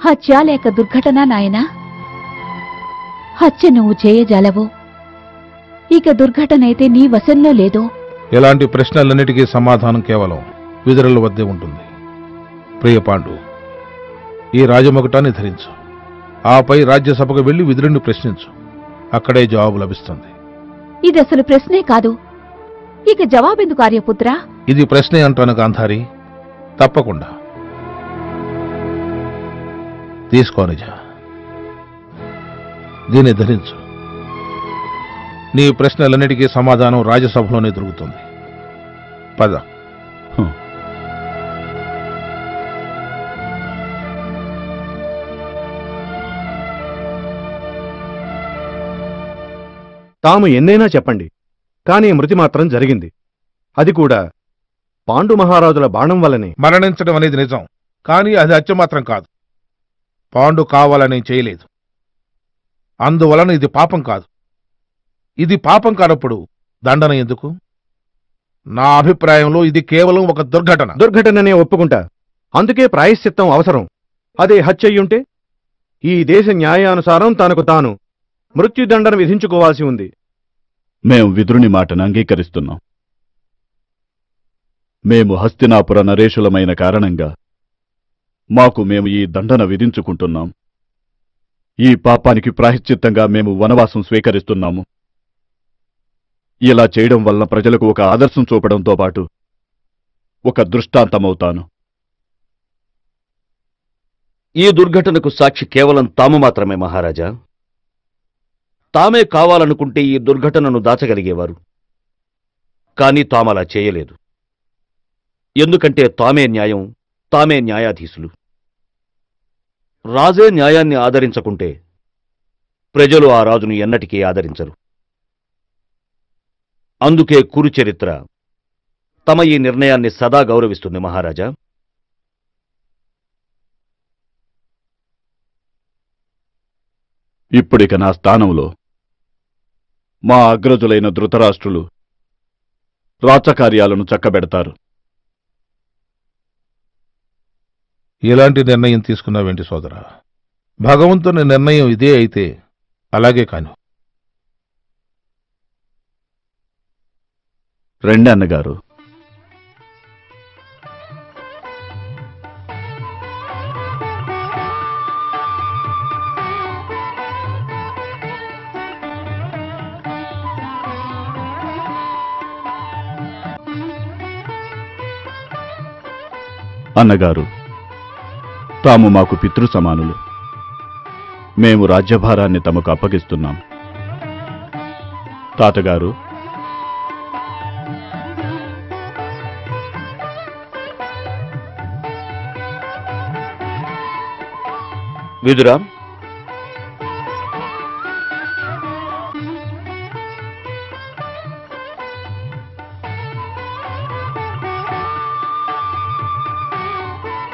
హత్య లేక దుర్ఘటన నాయనా హత్య నువ్వు చేయజాలవు ఇక దుర్ఘటనైతే నీ వశంలో లేదో ఇలాంటి ప్రశ్నలన్నిటికీ సమాధానం కేవలం విదురుల వద్దే ఉంటుంది ప్రియ పాండు ఈ రాజమొకటాన్ని ధరించు ఆపై రాజ్యసభకు వెళ్లి విదురుణ్ణి ప్రశ్నించు అక్కడే జవాబు లభిస్తుంది ఇది అసలు ప్రశ్నే కాదు ఇక జవాబెందుకు ఆర్యపుత్ర ఇది ప్రశ్నే అంటాను గాంధారి తప్పకుండా తీసుకో నిజ దీన్ని ధరించు నీ ప్రశ్నలన్నిటికీ సమాధానం రాజ్యసభలోనే దొరుకుతుంది పద తాము ఎన్నైనా చెప్పండి కానీ మృతి మాత్రం జరిగింది అది కూడా పాండు మహారాజుల బాణం వల్లనే మరణించడం అనేది నిజం కానీ అది హత్య మాత్రం కాదు పాండు కావాలని చేయలేదు అందువలన ఇది పాపం కాదు ఇది పాపం కానప్పుడు దండన ఎందుకు నా అభిప్రాయంలో ఇది కేవలం ఒక దుర్ఘటన దుర్ఘటననే ఒప్పుకుంటా అందుకే ప్రాయశ్చిత్తం అవసరం అదే హత్య అయ్యుంటే ఈ దేశ న్యాయానుసారం తనకు తాను మృత్యుదండన విధించుకోవాల్సి ఉంది మేం విదురుని మాటను అంగీకరిస్తున్నాం మేము హస్తినాపుర నరేషులమైన కారణంగా మాకు మేము ఈ దండన విధించుకుంటున్నాం ఈ పాపానికి ప్రాయశ్చిత్తంగా మేము వనవాసం స్వీకరిస్తున్నాము ఇలా చేయడం వల్ల ప్రజలకు ఒక ఆదర్శం చూపడంతో పాటు ఒక దృష్టాంతమవుతాను ఈ దుర్ఘటనకు సాక్షి కేవలం తాము మాత్రమే మహారాజా తామే కావాలనుకుంటే ఈ దుర్ఘటనను దాచగలిగేవారు కానీ తామలా చేయలేదు ఎందుకంటే తామే న్యాయం తామే న్యాయాధీశులు రాజే న్యాయాన్ని ఆదరించకుంటే ప్రజలు ఆ రాజును ఎన్నటికీ ఆదరించరు అందుకే కురు చరిత్ర తమ ఈ నిర్ణయాన్ని సదా గౌరవిస్తుంది మహారాజా ఇప్పుడిక నా స్థానంలో మా అగ్రజులైన ధృతరాష్ట్రులు రాచకార్యాలను చక్కబెడతారు ఎలాంటి నిర్ణయం తీసుకున్నావేంటి సోదరా భగవంతుని నిర్ణయం ఇదే అయితే అలాగే కాను రండి అన్నగారు అన్నగారు తాము మాకు పితృ సమానులు మేము రాజ్యభారాన్ని తమకు అప్పగిస్తున్నాం తాతగారు విదురా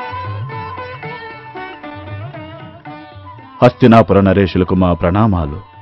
హస్తినాపుర నరేషులకు మా ప్రణామాలు